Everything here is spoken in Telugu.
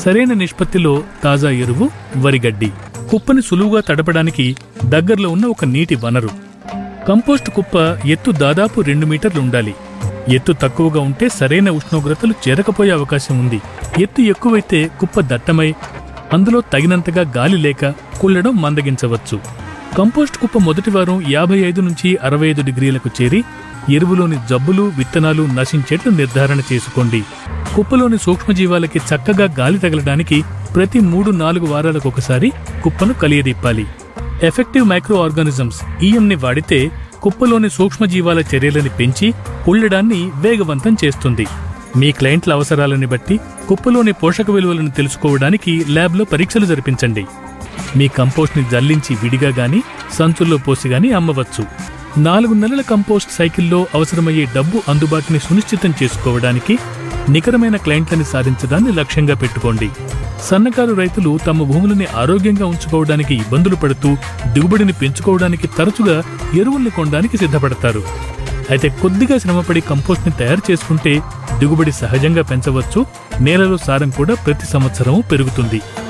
సరైన నిష్పత్తిలో తాజా ఎరువు వరిగడ్డి కుప్పని సులువుగా తడపడానికి దగ్గరలో ఉన్న ఒక నీటి వనరు కంపోస్ట్ కుప్ప ఎత్తు దాదాపు రెండు మీటర్లు ఉండాలి ఎత్తు తక్కువగా ఉంటే సరైన ఉష్ణోగ్రతలు చేరకపోయే అవకాశం ఉంది ఎత్తు ఎక్కువైతే కుప్ప దట్టమై అందులో తగినంతగా గాలి లేక కుళ్ళడం మందగించవచ్చు కంపోస్ట్ కుప్ప మొదటి వారం యాభై ఐదు నుంచి అరవై ఐదు డిగ్రీలకు చేరి ఎరువులోని జబ్బులు విత్తనాలు నశించేట్లు నిర్ధారణ చేసుకోండి కుప్పలోని సూక్ష్మజీవాలకి చక్కగా గాలి తగలడానికి ప్రతి మూడు నాలుగు వారాలకు ఒకసారి కుప్పను కలియదిప్పాలి ఎఫెక్టివ్ మైక్రో ఆర్గానిజమ్స్ ఈఎంని వాడితే కుప్పలోని సూక్ష్మజీవాల చర్యలని పెంచి పుల్లడాన్ని వేగవంతం చేస్తుంది మీ క్లయింట్ల అవసరాలని బట్టి కుప్పలోని పోషక విలువలను తెలుసుకోవడానికి ల్యాబ్లో పరీక్షలు జరిపించండి మీ కంపోస్ట్ని జల్లించి విడిగా గాని సంచుల్లో పోసి గాని అమ్మవచ్చు నాలుగు నెలల కంపోస్ట్ సైకిల్లో అవసరమయ్యే డబ్బు అందుబాటుని సునిశ్చితం చేసుకోవడానికి నికరమైన క్లయింట్లని సాధించడాన్ని లక్ష్యంగా పెట్టుకోండి సన్నకారు రైతులు తమ భూములని ఆరోగ్యంగా ఉంచుకోవడానికి ఇబ్బందులు పడుతూ దిగుబడిని పెంచుకోవడానికి తరచుగా ఎరువుల్ని కొనడానికి సిద్ధపడతారు అయితే కొద్దిగా శ్రమపడి కంపోస్ట్ని తయారు చేసుకుంటే దిగుబడి సహజంగా పెంచవచ్చు నేలలో సారం కూడా ప్రతి సంవత్సరము పెరుగుతుంది